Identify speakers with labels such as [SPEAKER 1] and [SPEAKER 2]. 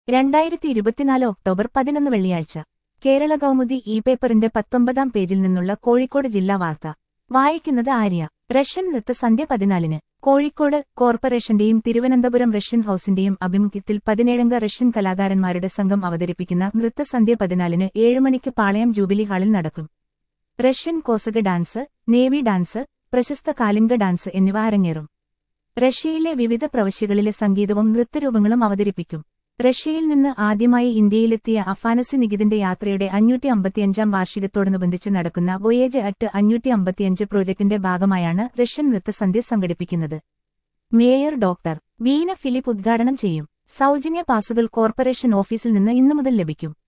[SPEAKER 1] രണ്ടായിരത്തി ഇരുപത്തിനാല് ഒക്ടോബർ പതിനൊന്ന് വെള്ളിയാഴ്ച കേരള കൗമുദി ഇ പേപ്പറിന്റെ പത്തൊമ്പതാം പേജിൽ നിന്നുള്ള കോഴിക്കോട് ജില്ലാ വാർത്ത വായിക്കുന്നത് ആര്യ റഷ്യൻ നൃത്തസന്ധ്യ പതിനാലിന് കോഴിക്കോട് കോർപ്പറേഷന്റെയും തിരുവനന്തപുരം റഷ്യൻ ഹൌസിന്റെയും ആഭിമുഖ്യത്തിൽ പതിനേഴംഗ റഷ്യൻ കലാകാരന്മാരുടെ സംഘം അവതരിപ്പിക്കുന്ന നൃത്തസന്ധ്യ പതിനാലിന് ഏഴുമണിക്ക് പാളയം ജൂബിലി ഹാളിൽ നടക്കും Russian Cossack dance navy dance പ്രശസ്ത കാലിംഗ ഡാൻസ് എന്നിവ അരങ്ങേറും റഷ്യയിലെ വിവിധ പ്രവശ്യകളിലെ സംഗീതവും നൃത്തരൂപങ്ങളും അവതരിപ്പിക്കും റഷ്യയിൽ നിന്ന് ആദ്യമായി ഇന്ത്യയിലെത്തിയ അഫാനസി നികിതിന്റെ യാത്രയുടെ അഞ്ഞൂറ്റി അമ്പത്തിയഞ്ചാം വാർഷികത്തോടനുബന്ധിച്ച് നടക്കുന്ന വൊയേജ് അറ്റ് അഞ്ഞൂറ്റി അമ്പത്തിയഞ്ച് പ്രോജക്ടിന്റെ ഭാഗമായാണ് റഷ്യൻ നൃത്തസന്ധ്യ സംഘടിപ്പിക്കുന്നത് മേയർ ഡോക്ടർ വീന ഫിലിപ്പ് ഉദ്ഘാടനം ചെയ്യും സൗജന്യ പാസുകൾ കോർപ്പറേഷൻ ഓഫീസിൽ നിന്ന് ഇന്നു മുതൽ ലഭിക്കും